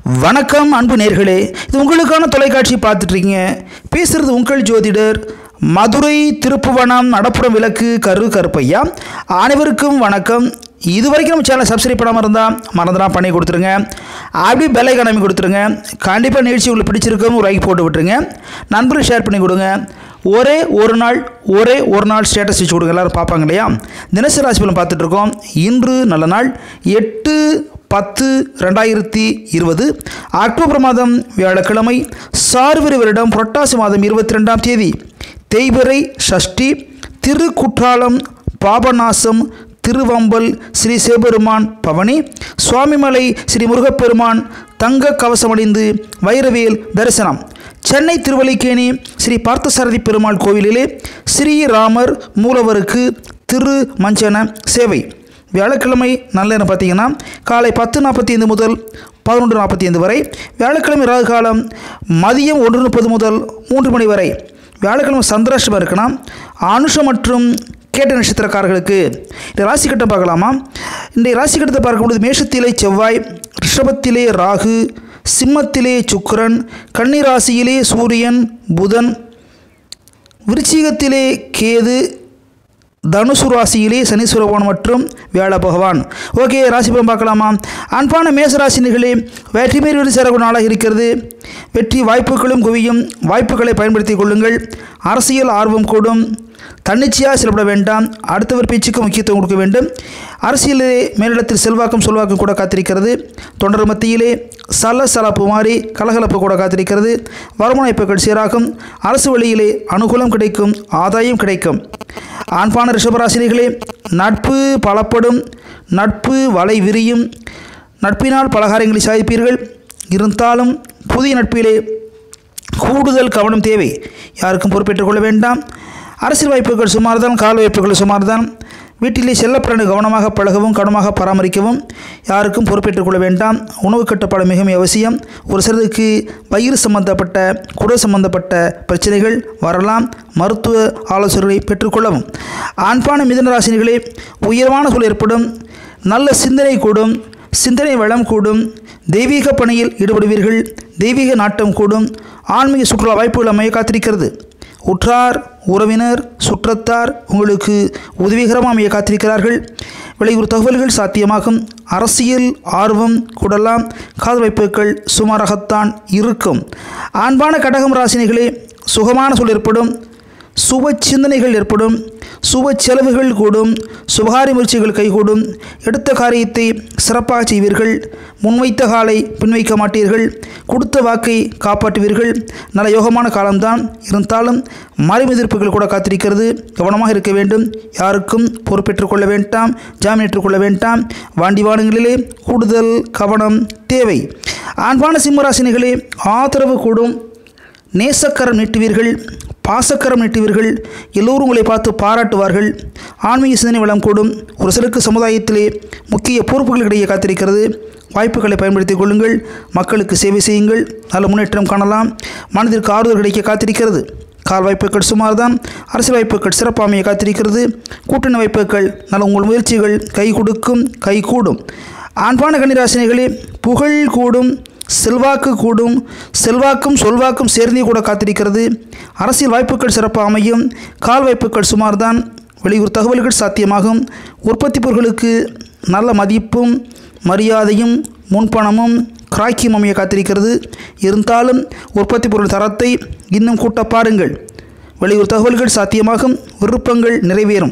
வணக்கம் அன்பு நேர்களே இது உங்களுக்கான தொலைக்காட்சி பார்த்துட்ருக்கீங்க பேசுகிறது உங்கள் ஜோதிடர் மதுரை திருப்புவனம் நடப்புறம் விளக்கு கரு கருப்பையா அனைவருக்கும் வணக்கம் இது வரைக்கும் நம்ம சேனலை சப்ஸ்கிரைப் பண்ணாமல் இருந்தால் மறந்துடாம பண்ணி கொடுத்துருங்க அப்படியே பெல் ஐக்கான் அமைக்க கொடுத்துருங்க கண்டிப்பாக நிகழ்ச்சி உங்களுக்கு பிடிச்சிருக்கும் ஒரு லைக் போட்டு விட்டுருங்க நண்பர்கள் ஷேர் பண்ணி கொடுங்க ஒரே ஒரு நாள் ஒரே ஒரு நாள் ஸ்டேட்டஸ் வச்சு கொடுங்க எல்லாரும் பார்ப்பாங்க இல்லையா தினசரி ராசி பலன் பார்த்துட்டு இருக்கோம் இன்று நல்ல நாள் எட்டு பத்து ரெண்டாயிரத்தி இருபது அக்டோபர் மாதம் வியாழக்கிழமை சார்வரி வருடம் புரட்டாசி மாதம் இருபத்தி ரெண்டாம் தேதி தேய்பிறை ஷஷ்டி திருக்குற்றாலம் பாபநாசம் திருவம்பல் ஸ்ரீ சிவபெருமான் பவனி சுவாமிமலை ஸ்ரீ முருகப்பெருமான் தங்க கவசமடைந்து வைரவேல் தரிசனம் சென்னை திருவல்லிக்கேணி ஸ்ரீ பார்த்தசாரதி பெருமாள் கோவிலிலே ஸ்ரீராமர் மூலவருக்கு திரு மஞ்சன சேவை வியாழக்கிழமை நல்ல நேரம் பார்த்தீங்கன்னா காலை பத்து நாற்பத்தி ஐந்து முதல் பதினொன்று நாற்பத்தி ஐந்து வரை வியாழக்கிழமை ராகு காலம் மதியம் ஒன்று முப்பது முதல் மூன்று மணி வரை வியாழக்கிழமை சந்திராஷ்டமம் இருக்குன்னா அனுஷம் மற்றும் கேட்ட நட்சத்திரக்காரர்களுக்கு இந்த ராசி கட்டம் பார்க்கலாமா இந்த ராசி கட்டத்தை பார்க்கும்போது மேஷத்திலே செவ்வாய் ரிஷபத்திலே ராகு சிம்மத்திலே சுக்கிரன் கன்னிராசியிலே சூரியன் புதன் விருச்சிகத்திலே கேது தனுசு ராசியிலே சனீஸ்வர பகவான் மற்றும் வியாழ பகவான் ஓகே ராசி பலன் பார்க்கலாமா அன்பான மேச ராசினிகளே வெற்றி மேல் வெற்றி சேரக்கூடிய நாளாக இருக்கிறது வெற்றி வாய்ப்புகளும் குவியும் வாய்ப்புகளை பயன்படுத்திக் கொள்ளுங்கள் அரசியல் ஆர்வம் கூடும் தன்னிச்சையாக செயல்பட வேண்டாம் அடுத்தவர் பேச்சுக்கு முக்கியத்துவம் கொடுக்க வேண்டும் அரசியலிலே மேலிடத்தில் செல்வாக்கும் சொல்வாக்கும் கூட காத்திருக்கிறது தொண்டர் மத்தியிலே சல சலப்பு மாறி கலகலப்பு கூட காத்திருக்கிறது வருமானப்புகள் சீராகும் அரசு வழியிலே அனுகூலம் கிடைக்கும் ஆதாயம் கிடைக்கும் ஆண்பான ரிஷபராசினிகளே நட்பு பலப்படும் நட்பு வலை விரியும் நட்பினால் பலகாரங்களை சாதிப்பீர்கள் இருந்தாலும் புதிய நட்பிலே கூடுதல் கவனம் தேவை யாருக்கும் பொறுப்பேற்றுக் கொள்ள வேண்டாம் அரசியல் வாய்ப்புகள் சுமார்தான் கால வாய்ப்புகள் சுமார்தான் வீட்டிலே செல்லப்பிராணி கவனமாக பழகவும் கவனமாக பராமரிக்கவும் யாருக்கும் பொறுப்பேற்றுக் கொள்ள வேண்டாம் உணவு கட்டுப்பாடு மிகவும் அவசியம் ஒரு சிலருக்கு வயிறு சம்பந்தப்பட்ட குடல் சம்பந்தப்பட்ட பிரச்சனைகள் வரலாம் மருத்துவ ஆலோசனைகளை பெற்றுக்கொள்ளவும் ஆண்பான மிதன ராசினிகளே உயர்வான சூழல் ஏற்படும் நல்ல சிந்தனை கூடும் சிந்தனை வளம் கூடும் தெய்வீக பணியில் ஈடுபடுவீர்கள் தெய்வீக நாட்டம் கூடும் ஆன்மீக சுற்றுலா வாய்ப்புகள் அமைய காத்திருக்கிறது உற்றார் உறவினர் சுற்றத்தார் உங்களுக்கு உதவிகரமாக அமைய காத்திருக்கிறார்கள் வெளியூர் தகவல்கள் சாத்தியமாகும் அரசியல் ஆர்வம் கூடலாம் காதல் வாய்ப்புகள் சுமாராகத்தான் இருக்கும் ஆண்பான கடகம் ராசினிகளே சுகமான சூழல் ஏற்படும் சுப சிந்தனைகள் ஏற்படும் சுப செலவுகள் கூடும் சுபகாரி முயற்சிகள் கைகூடும் எடுத்த காரியத்தை சிறப்பாக செய்வீர்கள் முன்வைத்த காலை பின்வைக்க மாட்டீர்கள் கொடுத்த வாக்கை காப்பாற்றுவீர்கள் நல்ல யோகமான காலம்தான் இருந்தாலும் மறைமுதிர்ப்புகள் கூட காத்திருக்கிறது கவனமாக இருக்க வேண்டும் யாருக்கும் பொறுப்பேற்றுக் கொள்ள வேண்டாம் ஜாமீன் ஏற்றுக்கொள்ள வேண்டாம் வாண்டி வானங்களிலே கூடுதல் கவனம் தேவை ஆண்பான சிம்மராசினிகளே ஆதரவு கூடும் நேசக்கரம் நீட்டுவீர்கள் பாசக்கரம் நீட்டுவீர்கள் எல்லோரும் உங்களை பார்த்து பாராட்டுவார்கள் ஆன்மீக சிந்தனை வளம் கூடும் ஒரு சிலருக்கு சமுதாயத்திலே முக்கிய பொறுப்புகள் இடையே காத்திருக்கிறது வாய்ப்புகளை பயன்படுத்திக் கொள்ளுங்கள் மக்களுக்கு சேவை செய்யுங்கள் நல்ல முன்னேற்றம் காணலாம் மனதிற்கு ஆறுதல் கிடைக்க காத்திருக்கிறது கால் வாய்ப்புகள் சுமார்தான் அரசியல் வாய்ப்புகள் சிறப்பாமையை காத்திருக்கிறது கூட்டணி வாய்ப்புகள் நல்ல உங்கள் முயற்சிகள் கை கொடுக்கும் கை கூடும் ஆண்பான கன்னிராசினிகளே புகழ் கூடும் செல்வாக்கு கூடும் செல்வாக்கும் சொல்வாக்கும் சேர்ந்தே கூட காத்திருக்கிறது அரசியல் வாய்ப்புகள் சிறப்பாக அமையும் கால் வாய்ப்புகள் சுமார்தான் வெளியூர் தகவல்கள் சாத்தியமாகும் உற்பத்தி பொருட்களுக்கு நல்ல மதிப்பும் மரியாதையும் முன்பணமும் கிராக்கியம் அமைய காத்திருக்கிறது இருந்தாலும் உற்பத்தி பொருள் தரத்தை இன்னும் கூட்ட பாருங்கள் வெளியூர் தகவல்கள் சாத்தியமாகும் விருப்பங்கள் நிறைவேறும்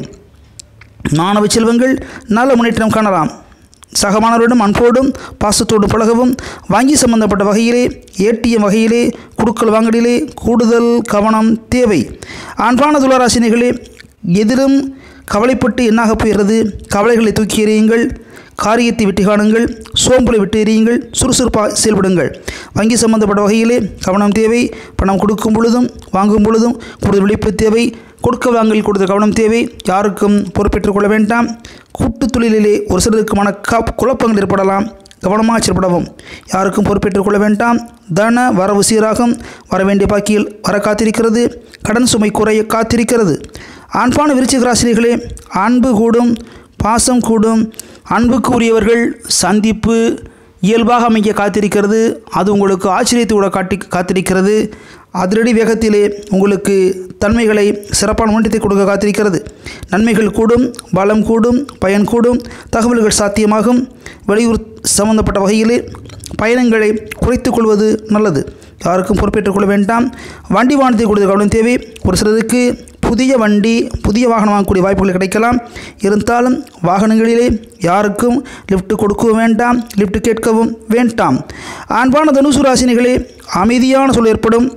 மாணவ செல்வங்கள் நல்ல முன்னேற்றம் காணலாம் சகமானவரிடம் அன்போடும் பாசத்தோடு பழகவும் வங்கி சம்பந்தப்பட்ட வகையிலே ஏடிஎம் வகையிலே குடுக்கல் வாங்கலிலே கூடுதல் கவனம் தேவை அன்பான துளாராசினிகளே எதிலும் கவலைப்பட்டு என்னாக போகிறது கவலைகளை தூக்கி எறியுங்கள் காரியத்தை வெட்டி காணுங்கள் சோம்பலை விட்டு எறியுங்கள் சுறுசுறுப்பாக செயல்படுங்கள் வங்கி சம்பந்தப்பட்ட வகையிலே கவனம் தேவை பணம் கொடுக்கும் பொழுதும் வாங்கும் பொழுதும் கூடுதல் விழிப்பு தேவை கொடுக்க வாங்கல் கூடுதல் கவனம் தேவை யாருக்கும் பொறுப்பேற்றுக் கொள்ள வேண்டாம் கூட்டுத் தொழிலிலே ஒரு சிலருக்கு மன குழப்பங்கள் ஏற்படலாம் கவனமாக செயல்படவும் யாருக்கும் பொறுப்பேற்றுக் கொள்ள வேண்டாம் தன வரவு சீராகும் வர வேண்டிய பாக்கியில் வர காத்திருக்கிறது கடன் சுமை குறைய காத்திருக்கிறது ஆண்பான விருச்சிக ராசினிகளே அன்பு கூடும் பாசம் கூடும் அன்புக்கு உரியவர்கள் சந்திப்பு இயல்பாக அமைக்க காத்திருக்கிறது அது உங்களுக்கு ஆச்சரியத்தை கூட காட்டி காத்திருக்கிறது அதிரடி வேகத்திலே உங்களுக்கு தன்மைகளை சிறப்பான முன்னேற்றத்தை கொடுக்க காத்திருக்கிறது நன்மைகள் கூடும் பலம் கூடும் பயன் கூடும் தகவல்கள் சாத்தியமாகும் வெளியூர் சம்பந்தப்பட்ட வகையிலே பயணங்களை குறைத்துக் கொள்வது நல்லது யாருக்கும் பொறுப்பேற்றுக் கொள்ள வேண்டாம் வண்டி வாகனத்தை கொடுத்து கவனம் தேவை ஒரு சிலருக்கு புதிய வண்டி புதிய வாகனம் வாங்கக்கூடிய வாய்ப்புகள் கிடைக்கலாம் இருந்தாலும் வாகனங்களிலே யாருக்கும் லிஃப்ட் கொடுக்கவும் வேண்டாம் லிஃப்ட் கேட்கவும் வேண்டாம் அன்பான தனுசு ராசினிகளே அமைதியான சூழல் ஏற்படும்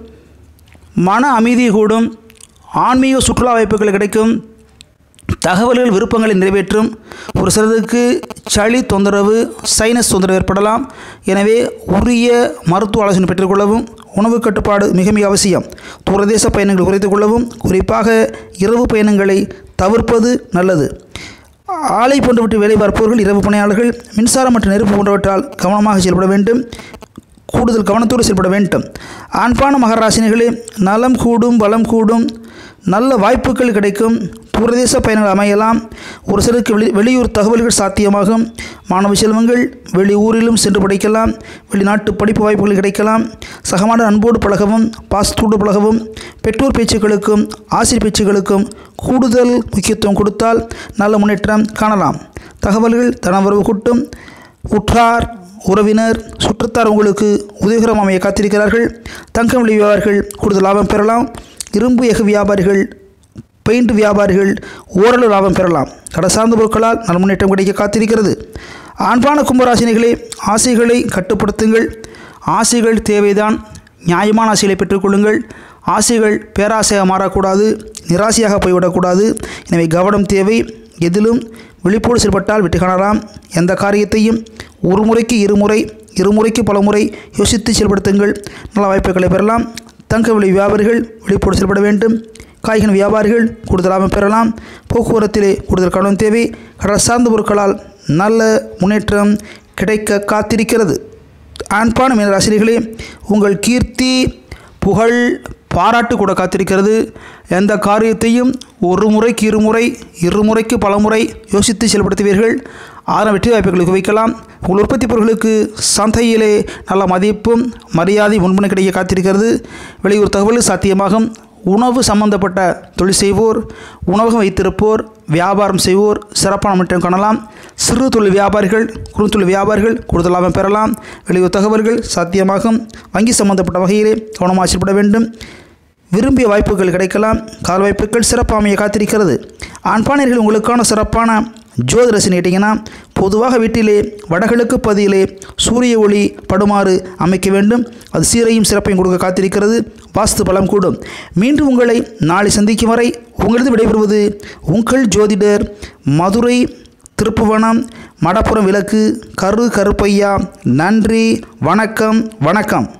மன அமைதி கூடும் ஆன்மீக சுற்றுலா வாய்ப்புகள் கிடைக்கும் தகவல்கள் விருப்பங்களை நிறைவேற்றும் ஒரு சிலருக்கு சளி தொந்தரவு சைனஸ் தொந்தரவு ஏற்படலாம் எனவே உரிய மருத்துவ ஆலோசனை பெற்றுக்கொள்ளவும் உணவு கட்டுப்பாடு மிக மிக அவசியம் தூரதேச பயணங்களை குறைத்துக் கொள்ளவும் குறிப்பாக இரவு பயணங்களை தவிர்ப்பது நல்லது ஆலை போன்றவற்றை வேலை பார்ப்பவர்கள் இரவு பணியாளர்கள் மின்சாரம் மற்றும் நெருப்பு போன்றவற்றால் கவனமாக செயல்பட வேண்டும் கூடுதல் கவனத்தோடு செயல்பட வேண்டும் ஆண்பான மகராசினிகளே நலம் கூடும் பலம் கூடும் நல்ல வாய்ப்புகள் கிடைக்கும் தூரதேச பயணங்கள் அமையலாம் ஒரு சிலருக்கு வெளி வெளியூர் தகவல்கள் சாத்தியமாகும் மாணவ செல்வங்கள் வெளியூரிலும் சென்று படிக்கலாம் வெளிநாட்டு படிப்பு வாய்ப்புகள் கிடைக்கலாம் சகமான அன்போடு பழகவும் பாசத்தோடு பழகவும் பெற்றோர் பேச்சுக்களுக்கும் ஆசிரியர் பேச்சுக்களுக்கும் கூடுதல் முக்கியத்துவம் கொடுத்தால் நல்ல முன்னேற்றம் காணலாம் தகவல்கள் தனவரவு கூட்டும் உற்றார் உறவினர் சுற்றத்தார் உங்களுக்கு உதவிகரம் அமைய காத்திருக்கிறார்கள் தங்கம் வியாபாரிகள் கூடுதல் லாபம் பெறலாம் இரும்பு எஃகு வியாபாரிகள் பெயிண்ட் வியாபாரிகள் ஓரளவு லாபம் பெறலாம் கடை சார்ந்த பொருட்களால் நல்ல முன்னேற்றம் கிடைக்க காத்திருக்கிறது ஆண்பான கும்பராசினிகளே ஆசைகளை கட்டுப்படுத்துங்கள் ஆசைகள் தேவைதான் நியாயமான ஆசைகளை பெற்றுக்கொள்ளுங்கள் ஆசைகள் பேராசையாக மாறக்கூடாது நிராசையாக போய்விடக்கூடாது எனவே கவனம் தேவை எதிலும் விழிப்போடு செயல்பட்டால் வெற்றி காணலாம் எந்த காரியத்தையும் ஒரு முறைக்கு இருமுறை இருமுறைக்கு பல முறை யோசித்து செயல்படுத்துங்கள் நல்ல வாய்ப்புகளை பெறலாம் தங்க விலை வியாபாரிகள் விழிப்போடு செயல்பட வேண்டும் காய்கறி வியாபாரிகள் கூடுதல் லாபம் பெறலாம் போக்குவரத்திலே கூடுதல் கவனம் தேவை கடல் சார்ந்த பொருட்களால் நல்ல முன்னேற்றம் கிடைக்க காத்திருக்கிறது ஆண்பான மீனராசிரியர்களே உங்கள் கீர்த்தி புகழ் பாராட்டு கூட காத்திருக்கிறது எந்த காரியத்தையும் ஒரு முறைக்கு இருமுறை இருமுறைக்கு பல முறை யோசித்து செயல்படுத்துவீர்கள் ஆறு வெற்றி வாய்ப்புகளை குவிக்கலாம் உங்கள் உற்பத்தி பொருட்களுக்கு சந்தையிலே நல்ல மதிப்பும் மரியாதை முன்பணி கிடைக்க காத்திருக்கிறது வெளியூர் தகவல் சாத்தியமாகும் உணவு சம்பந்தப்பட்ட தொழில் செய்வோர் உணவகம் வைத்திருப்போர் வியாபாரம் செய்வோர் சிறப்பான முன்னேற்றம் காணலாம் சிறு தொழில் வியாபாரிகள் குறுந்தொழில் வியாபாரிகள் கூடுதல் லாபம் பெறலாம் வெளியூர் தகவல்கள் சாத்தியமாகும் வங்கி சம்பந்தப்பட்ட வகையிலே கவனமாக செயல்பட வேண்டும் விரும்பிய வாய்ப்புகள் கிடைக்கலாம் கால் வாய்ப்புகள் சிறப்பாமைய காத்திருக்கிறது ஆண்பானியர்கள் உங்களுக்கான சிறப்பான ஜோதிரசன் கேட்டிங்கன்னா பொதுவாக வீட்டிலே வடகிழக்கு பகுதியிலே சூரிய ஒளி படுமாறு அமைக்க வேண்டும் அது சீரையும் சிறப்பையும் கொடுக்க காத்திருக்கிறது வாஸ்து பலம் கூடும் மீண்டும் உங்களை நாளை சந்திக்கும் வரை உங்களது விடைபெறுவது உங்கள் ஜோதிடர் மதுரை திருப்புவனம் மடப்புறம் விளக்கு கரு கருப்பையா நன்றி வணக்கம் வணக்கம்